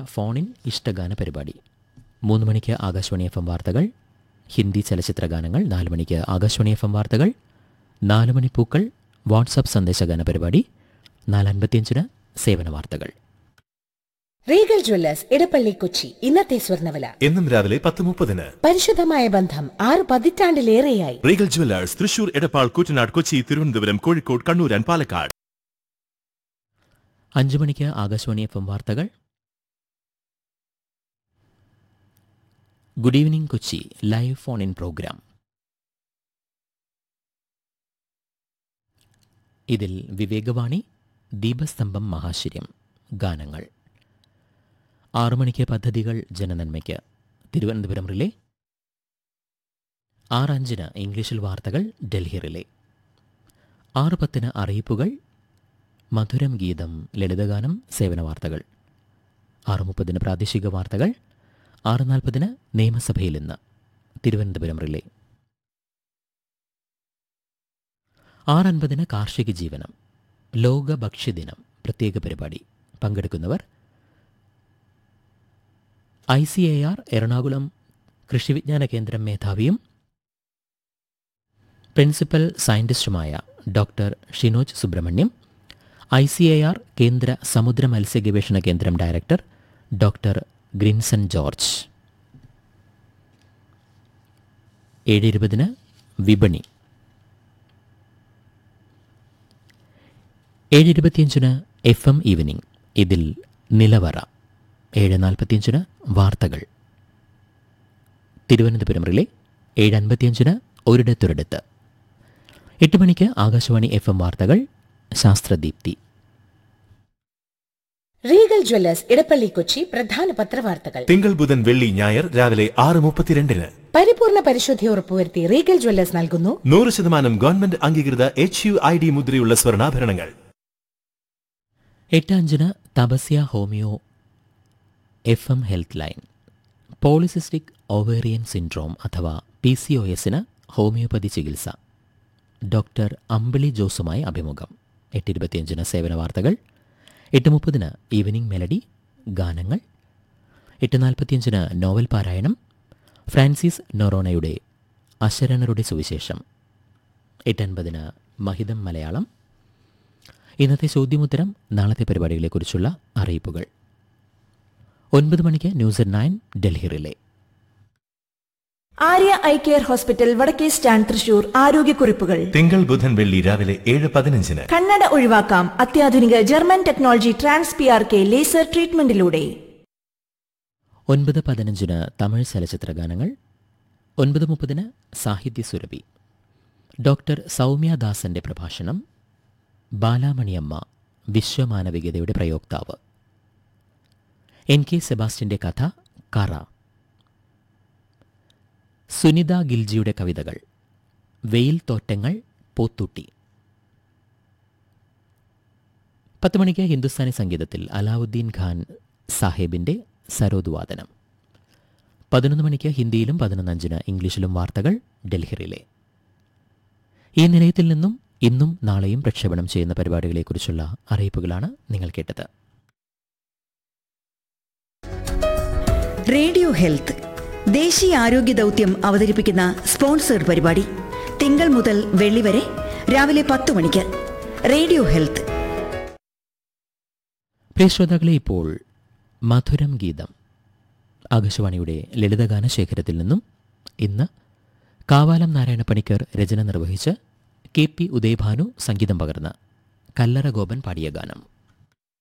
phone in ഇഷ്ടഗാന പരിപാടി മൂന്ന് മണിക്ക് ആകാശവാണി എഫ് എം വാർത്തകൾ ഹിന്ദി ചലച്ചിത്ര ഗാനങ്ങൾ നാല് മണിക്ക് ആകാശവാണി എഫ് എം വാർത്തകൾ നാല് മണി പൂക്കൾ വാട്സാപ്പ് സന്ദേശഗാന പരിപാടി നാലൻപത്തിയഞ്ചിന് സേവന വാർത്തകൾ റീഗൽ ജ്വല്ലേഴ്സ് ഇടപ്പള്ളി കൊച്ചി ഇന്നത്തെ സ്വർണ്ണവില എന്നും രാവിലെ പത്ത് മുപ്പതിന് പരിശുദ്ധമായ ബന്ധം ആറ് പതിറ്റാണ്ടിലേറെയായി Regal Jewellers Thrissur Edappal Koottanad Kochi Thiruvananthapuram Kozhikode Kannur and Palakkad അഞ്ചു മണിക്ക് ആകാശവാണി എഫ് എം വാർത്തകൾ good evening Kochi live phone in programme ഇതിൽ വിവേകവാണി ദീപസ്തംഭം മഹാശിര്യം ഗാനങ്ങൾ ആറു മണിക്ക് പദ്ധതികൾ ജനനന്മയ്ക്ക് തിരുവനന്തപുരം റിലേ ആറ് അഞ്ചിന് ഇംഗ്ലീഷിൽ വാർത്തകൾ ഡൽഹി റിലേ ആറ് പത്തിന് അറിയിപ്പുകൾ മധുരം ഗീതം ലളിതഗാനം സേവന വാർത്തകൾ ആറ് മുപ്പതിന് പ്രാദേശിക വാർത്തകൾ ആറ് നാൽപ്പതിന് നിയമസഭയിൽ ഇന്ന് തിരുവനന്തപുരം റിലേ ആറ് അൻപതിന് കാർഷിക ജീവനം ലോക ഭക്ഷ്യദിനം പ്രത്യേക പരിപാടി പങ്കെടുക്കുന്നവർ I C A R Ernakulam Krishi കേന്ദ്രം മേധാവിയും പ്രിൻസിപ്പൽ സയന്റിസ്റ്റുമായ doctor Shinoj Subrahmanyam I C A R കേന്ദ്ര സമുദ്ര മത്സ്യ ഗവേഷണ കേന്ദ്രം ഡയറക്ടർ ഡോക്ടർ ഗ്രിൻസൺ ജോർജ് ഏഴ് ഇരുപതിന് വിപണി ഏഴ് ഇരുപത്തിയഞ്ചിന് എഫ് എം ഈവനിംഗ് ഇതിൽ നിലവറ ഏഴ് നാൽപ്പത്തിയഞ്ചിന് വാർത്തകൾ തിരുവനന്തപുരം റിലേ ഏഴ് അൻപത്തിയഞ്ചിന് ഒരിടത്തൊരിടത്ത് എട്ട് മണിക്ക് ആകാശവാണി എഫ് എം വാർത്തകൾ ശാസ്ത്രദീപ്തി റീഗൽ ജ്വല്ലേഴ്സ് ഇടപ്പള്ളി കൊച്ചി പ്രധാന പത്രവാർത്തകൾ തിങ്കൾ ബുധൻ വെള്ളി ഞായർ രാവിലെ ആറ് മുപ്പത്തിരണ്ടിന് പരിപൂർണ പരിശുദ്ധി ഉറപ്പുവരുത്തി റീഗൽ ജ്വല്ലേഴ്സ് നൽകുന്നു നൂറ് ശതമാനം ഗവൺമെന്റ് അംഗീകൃത എച്ച് യു ഐ ഡി മുദ്രയുള്ള സ്വർണ്ണാഭരണങ്ങൾ എട്ട് അഞ്ചിന് Thapasya homeo F M health line polycystic ovarian syndrome അഥവാ പി സി ഒ എസിന് ഹോമിയോപ്പതി ചികിത്സ ഡോക്ടർ അമ്പിളി ജോസുമായി അഭിമുഖം എട്ട് ഇരുപത്തിയഞ്ചിന് സേവന വാർത്തകൾ എട്ട് മുപ്പതിന് ഈവനിംഗ് മെലഡി ഗാനങ്ങൾ എട്ട് നാൽപ്പത്തിയഞ്ചിന് നോവൽ പാരായണം ഫ്രാൻസിസ് നൊറോണയുടെ അശരണരുടെ സുവിശേഷം എട്ടൻപതിന് മഹിതം മലയാളം ഇന്നത്തെ ചോദ്യമുത്തരം നാളത്തെ പരിപാടികളെക്കുറിച്ചുള്ള അറിയിപ്പുകൾ ഒൻപത് മണിക്ക് news at nine Delhi relay Arya eye care hospital വടക്കേ സ്റ്റാൻഡ് തൃശൂർ ആരോഗ്യക്കുറിപ്പുകൾ തിങ്കൾ ബുധൻ വെള്ളി രാവിലെ ഏഴ് പതിനഞ്ചിന് കണ്ണട ഒഴിവാക്കാം അത്യാധുനിക German technology trans P R K laser ട്രീറ്റ്മെന്റിലൂടെ ഒൻപത് പതിനഞ്ചിന് തമിഴ് ചലച്ചിത്ര ഗാനങ്ങൾ ഒൻപത് മുപ്പതിന് സാഹിത്യ സുരഭി ഡോക്ടർ സൗമ്യദാസന്റെ പ്രഭാഷണം ബാലാമണിയമ്മ വിശ്വമാനവികതയുടെ പ്രയോക്താവ് എൻ കെ സെബാസ്റ്റ്യന്റെ കഥ കറ സുനിത ഗിൽജിയുടെ കവിതകൾ വെയിൽ തോറ്റങ്ങൾ പോത്തൂട്ടി പത്ത് മണിക്ക് ഹിന്ദുസ്ഥാനി സംഗീതത്തിൽ അലാവുദ്ദീൻ ഖാൻ സാഹേബിന്റെ സരോദ്വാദനം പതിനൊന്ന് മണിക്ക് ഹിന്ദിയിലും പതിനൊന്നഞ്ചിന് ഇംഗ്ലീഷിലും വാർത്തകൾ ഡൽഹിയിലെ ഈ നിലയത്തിൽ നിന്നും ഇന്നും നാളെയും പ്രക്ഷേപണം ചെയ്യുന്ന പരിപാടികളെക്കുറിച്ചുള്ള അറിയിപ്പുകളാണ് നിങ്ങൾ കേട്ടത് റേഡിയോ ഹെൽത്ത് ദേശീയ ആരോഗ്യ ദൗത്യം അവതരിപ്പിക്കുന്ന സ്പോൺസേഡ് പരിപാടി തിങ്കൾ മുതൽ വെള്ളി വരെ രാവിലെ പത്ത് മണിക്ക് റേഡിയോ ഹെൽത്ത് പ്രിയ ശ്രോതാക്കളെ ഇപ്പോൾ മധുരം ഗീതം ആകാശവാണിയുടെ ലളിതഗാന ശേഖരത്തിൽ നിന്നും ഇന്ന് കാവാലം നാരായണ പണിക്കർ രചന നിർവഹിച്ച് കെ പി ഉദയഭാനു സംഗീതം പകർന്ന് കല്ലറ ഗോപൻ പാടിയ ഗാനം